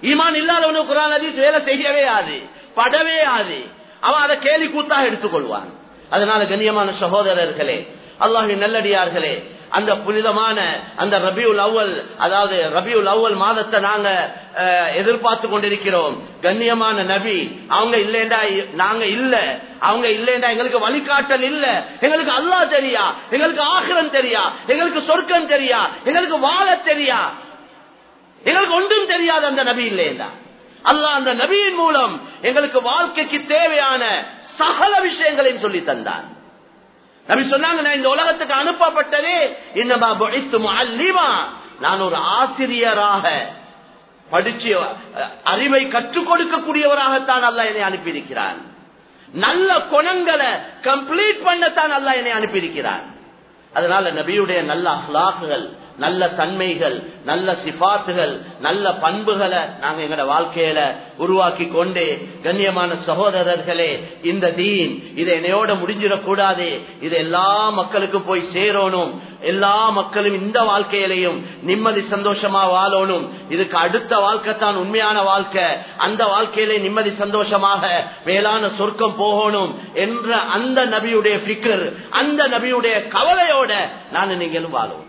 Speaker 1: ஈமான் இல்லாதவனுக்கு குரான் ஹதீஸ் வேலை செய்யவே ஆது படவே ஆது அவன் அதை கேலி கூத்தாக எடுத்துக்கொள்வான் அதனால கண்ணியமான சகோதரர்களே அல்லாஹின் நல்லடியார்களே அந்த புனிதமான அந்த ரபியுல் அவ்வல் அதாவது ரபியுல் அவ்வல் மாதத்தை நாங்க அஹ், எதிர்பார்த்து கொண்டிருக்கிறோம் கண்ணியமான நபி அவங்க இல்லேண்டா நாங்க இல்ல அவங்க இல்லேண்டா எங்களுக்கு வழிகாட்டல் இல்ல எங்களுக்கு அல்லாஹ் தெரியா எங்களுக்கு ஆகிரம் தெரியா எங்களுக்கு சொர்க்கம் தெரியா எங்களுக்கு வாழ தெரியா எங்களுக்கு ஒன்றும் தெரியாது அந்த நபி இல்லையா அல்லாஹ் அந்த நபியின் மூலம் எங்களுக்கு வாழ்க்கைக்கு தேவையான சகல விஷயங்களையும் சொல்லி தந்தான் நபி சொன்னாங்க நான் இந்த உலகத்துக்கு அனுப்பப்பட்டதே இன்னமா புஇத்து முஅல்லிமா நான் ஒரு ஆசிரியராக படிச்சு அஹ், அறிவை கற்றுக் கொடுக்கக்கூடியவராகத்தான் அல்லாஹ் என்னை அனுப்பியிருக்கிறான் நல்ல குணங்களை கம்ப்ளீட் பண்ணத்தான் அல்லாஹ் என்னை அனுப்பியிருக்கிறான் அதனால நபியுடைய நல்ல அஹ்லாக்குகள் நல்ல தன்மைகள் நல்ல சிபாத்துகள் நல்ல பண்புகளை நாங்க எங்களோட வாழ்க்கையில உருவாக்கி கொண்டு கண்ணியமான சகோதரர்களே இந்த தீன் இதை என்னையோட முடிஞ்சிடக்கூடாது இது எல்லா மக்களுக்கும் போய் சேரணும் எல்லா மக்களும் இந்த வாழ்க்கையிலையும் நிம்மதி சந்தோஷமா வாழணும் இதுக்கு அடுத்த வாழ்க்கை தான் உண்மையான வாழ்க்கை அந்த வாழ்க்கையிலே நிம்மதி சந்தோஷமாக மேலான சொர்க்கம் போகணும் என்ற அந்த நபியுடைய பிக்கர் அந்த நபியுடைய கவலையோட நான் நீங்களும் வாழும்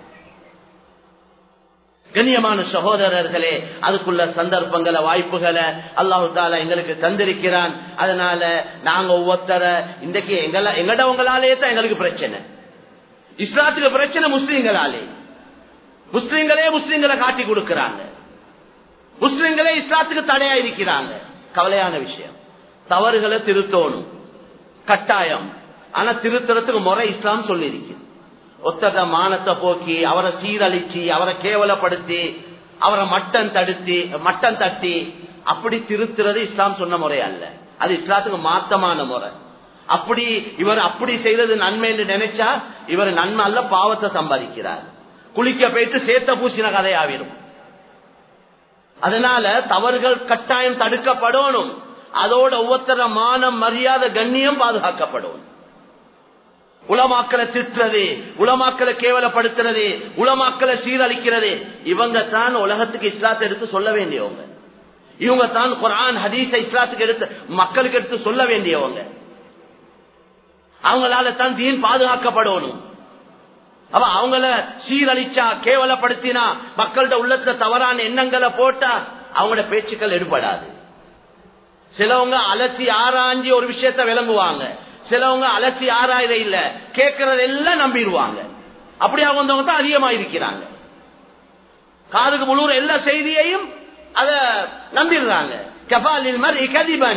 Speaker 1: கண்ணியமான சகோதரர்களே அதுக்குள்ள சந்தர்ப்பங்களை வாய்ப்புகளை அல்லாஹு தாலா எங்களுக்கு தந்திருக்கிறான் அதனால நாங்க ஒவ்வொருத்தர இன்றைக்கு எங்கள எங்கடவங்களாலேயே தான் எங்களுக்கு பிரச்சனை இஸ்லாத்துக்கு பிரச்சனை முஸ்லீம்களாலே முஸ்லீம்களே முஸ்லீம்களை காட்டி கொடுக்கிறாங்க முஸ்லீம்களே இஸ்லாத்துக்கு தடையா இருக்கிறாங்க கவலையான விஷயம் தவறுகளை திருத்தோணும் கட்டாயம் ஆனா திருத்தறதுக்கு முறை இஸ்லாம் சொல்லி இருக்கு ஒத்தத மானத்தை போக்கி அவரை சீரழிச்சு அவரை கேவலப்படுத்தி அவரை மட்டம் தடுத்து மட்டம் தட்டி அப்படி திருத்துறது இஸ்லாம் சொன்ன முறை அல்ல அது இஸ்லாத்துக்கு மாத்தமான முறை அப்படி இவர் அப்படி செய்தது நன்மை என்று நினைச்சா இவர் நன்மை அல்ல பாவத்தை சம்பாதிக்கிறார் குளிக்க போயிட்டு சேர்த்த பூசின கதையாவிடும் அதனால தவறுகள் கட்டாயம் தடுக்கப்படணும் அதோட ஒவ்வொருத்தர மானம் மரியாதை கண்ணியம் பாதுகாக்கப்படும் உளமாக்களை திட்டுறது உளமாக்களை கேவலப்படுத்துறது உளமாக்களை சீரழிக்கிறது இவங்க தான் உலகத்துக்கு இஸ்லாத்தை எடுத்து சொல்ல வேண்டியவங்க இவங்க தான் குரான் ஹதீஸ இஸ்லாத்துக்கு எடுத்து மக்களுக்கு எடுத்து சொல்ல வேண்டியவங்க அவங்களால தான் தீன் பாதுகாக்கப்படணும் அப்ப அவங்கள சீரழிச்சா கேவலப்படுத்தினா மக்கள்கிட்ட உள்ளத்துல தவறான எண்ணங்களை போட்டா அவங்களோட பேச்சுக்கள் எடுபடாது சிலவங்க அலசி ஆராய்ஞ்சி ஒரு விஷயத்த விளங்குவாங்க சிலவங்க அலசி ஆராயிர இல்ல கேட்கறதெல்லாம் நம்பிடுவாங்க அப்படி அவங்க தான் அதிகமா இருக்கிறாங்க காதுக்கு முழுற எல்லா செய்தியையும் அத நம்பிடுறாங்க கபாலில் மர் கதிபன்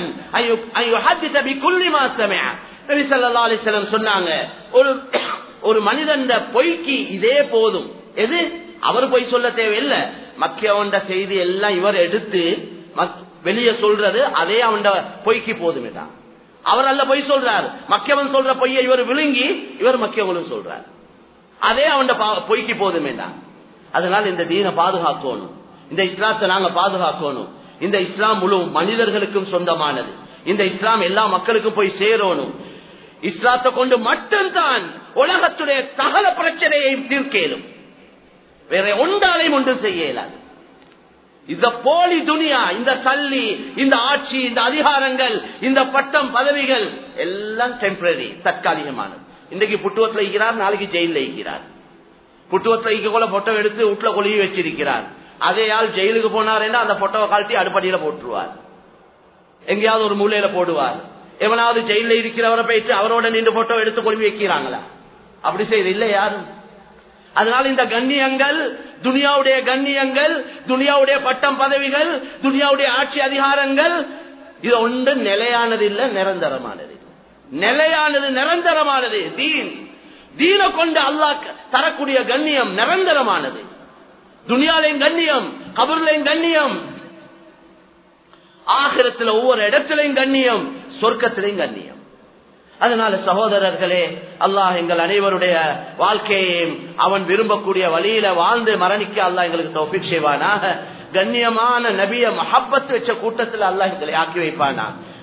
Speaker 1: சொன்னாங்க ஒரு ஒரு மனிதன் பொய்க்கு இதே போதும் எது அவர் பொய் சொல்ல தேவையில்லை மக்கியவண்ட செய்தி எல்லாம் இவர் எடுத்து வெளியே சொல்றது அதே அவன் பொய்க்கு போதுமே தான் அவர் அல்ல பொய் சொல்றார் மக்கியவன் சொல்ற பொய்யை இவர் விழுங்கி இவர் மக்கியவனும் சொல்றார் அதே அவன் பொய்க்கு போதுமே தான் அதனால இந்த தீனை பாதுகாக்கணும் இந்த இஸ்லாத்தை நாங்க பாதுகாக்கணும் இந்த இஸ்லாம் முழு மனிதர்களுக்கும் சொந்தமானது இந்த இஸ்லாம் எல்லா மக்களுக்கும் போய் சேரணும் இஸ்லாத்தை கொண்டு மட்டும்தான் உலகத்துடைய சகல பிரச்சனையை தீர்க்கலும் வேற ஒன்றாலையும் ஒன்றும் செய்ய இயலாது இந்த போலி துனியா இந்த சல்லி இந்த ஆட்சி இந்த அதிகாரங்கள் இந்த பட்டம் பதவிகள் எல்லாம் டெம்பரரி தற்காலிகமானது இன்றைக்கு புட்டுவத்தில் இருக்கிறார் நாளைக்கு ஜெயிலில் இருக்கிறார் புட்டுவத்தில் இருக்க கூட போட்டோ எடுத்து வீட்டுல கொழுவி வச்சிருக்கிறார் அதே ஆள் ஜெயிலுக்கு போனார் அந்த போட்டோவை காட்டி அடுப்படியில போட்டுருவார் எங்கேயாவது ஒரு மூலையில போடுவார் எவனாவது ஜெயில இருக்கிறவரை போயிட்டு அவரோட நின்று போட்டோ எடுத்து கொழுவி வைக்கிறாங்களா அப்படி செய்யறது இல்லை யாரும் அதனால இந்த கண்ணியங்கள் துனியாவுடைய கண்ணியங்கள் துனியாவுடைய பட்டம் பதவிகள் துனியாவுடைய ஆட்சி அதிகாரங்கள் இது ஒன்று நிலையானது இல்ல நிரந்தரமானது நிலையானது நிரந்தரமானது தீன் தீன கொண்டு அல்லாஹ் தரக்கூடிய கண்ணியம் நிரந்தரமானது துனியாலையும் கண்ணியம் கபர்லையும் கண்ணியம் ஆகிரத்தில் ஒவ்வொரு இடத்திலையும் கண்ணியம் சொர்க்கத்திலையும் கண்ணியம் அதனால சகோதரர்களே அல்லாஹ் எங்கள் அனைவருடைய வாழ்க்கையையும் அவன் விரும்பக்கூடிய வழியில வாழ்ந்து மரணிக்க அல்லாஹ் எங்களுக்கு தௌஃபிக் செய்வானாக கண்ணியமான நபிய மஹப்பத் வச்ச கூட்டத்தில் அல்லாஹ் எங்களை ஆக்கி வைப்பானா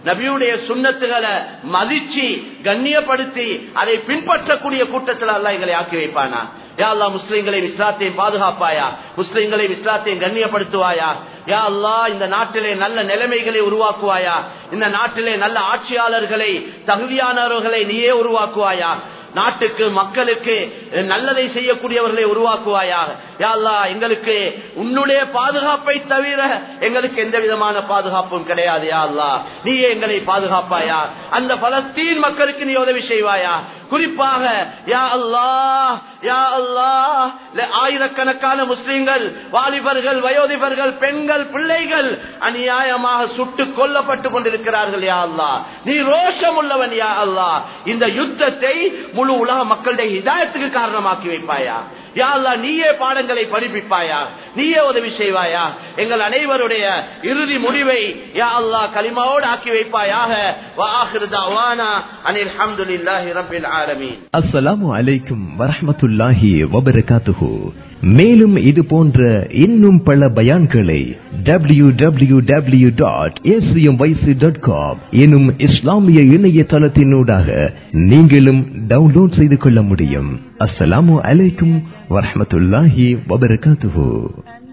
Speaker 1: நபியுடைய சுண்ணத்துகளை மதிச்சு கண்ணியப்படுத்தி அதை பின்பற்றக்கூடிய கூட்டத்தில் அல்ல எங்களை ஆக்கி வைப்பானா யா அல்லா முஸ்லிம்களையும் இஸ்லாத்தையும் பாதுகாப்பாயா முஸ்லிம்களையும் இஸ்லாத்தையும் கண்ணியப்படுத்துவாயா யா அல்லா இந்த நாட்டிலே நல்ல நிலைமைகளை உருவாக்குவாயா இந்த நாட்டிலே நல்ல ஆட்சியாளர்களை தகுதியானவர்களை நீயே உருவாக்குவாயா நாட்டுக்கு மக்களுக்கு நல்லதை செய்யக்கூடியவர்களை உருவாக்குவாயாக யா அல்லா எங்களுக்கு உன்னுடைய பாதுகாப்பை தவிர எங்களுக்கு எந்த விதமான பாதுகாப்பும் கிடையாது யா அல்லா நீயே எங்களை பாதுகாப்பாயா அந்த பலஸ்தீன் மக்களுக்கு நீ உதவி செய்வாயா குறிப்பாக யா அல்லா யா அல்லா ஆயிரக்கணக்கான முஸ்லிம்கள் வாலிபர்கள் வயோதிபர்கள் பெண்கள் பிள்ளைகள் அநியாயமாக சுட்டுக் கொல்லப்பட்டுக் கொண்டிருக்கிறார்கள் யா அல்லா நீ ரோஷம் உள்ளவன் யா அல்லா இந்த யுத்தத்தை முழு உலக மக்களுடைய ஹிதாயத்துக்கு காரணமாக்கி வைப்பாயா யா அல்லா நீயே பாடங்களை படிப்பிப்பாயா நீயே உதவி செய்வாயா எங்கள் அனைவருடைய இறுதி முடிவை யா அல்லா கலிமாவோடு ஆக்கி வைப்பாயாக அனில் அஹமதுல்லாஹி ரபில் ஆலமீன்
Speaker 2: அஸ்ஸலாமு அலைக்கும் வரஹ்மத்துல்லாஹி வபரகாத்துஹு மேலும் இது போன்ற இன்னும் பல பயான்களை W W W dot dot com எனும் இஸ்லாமிய இணையதளத்தினூடாக நீங்களும் டவுன்லோட் செய்து கொள்ள முடியும் அஸ்ஸலாமு அலைக்கும் வரஹ்மத்துல்லாஹி வபரகாத்துஹு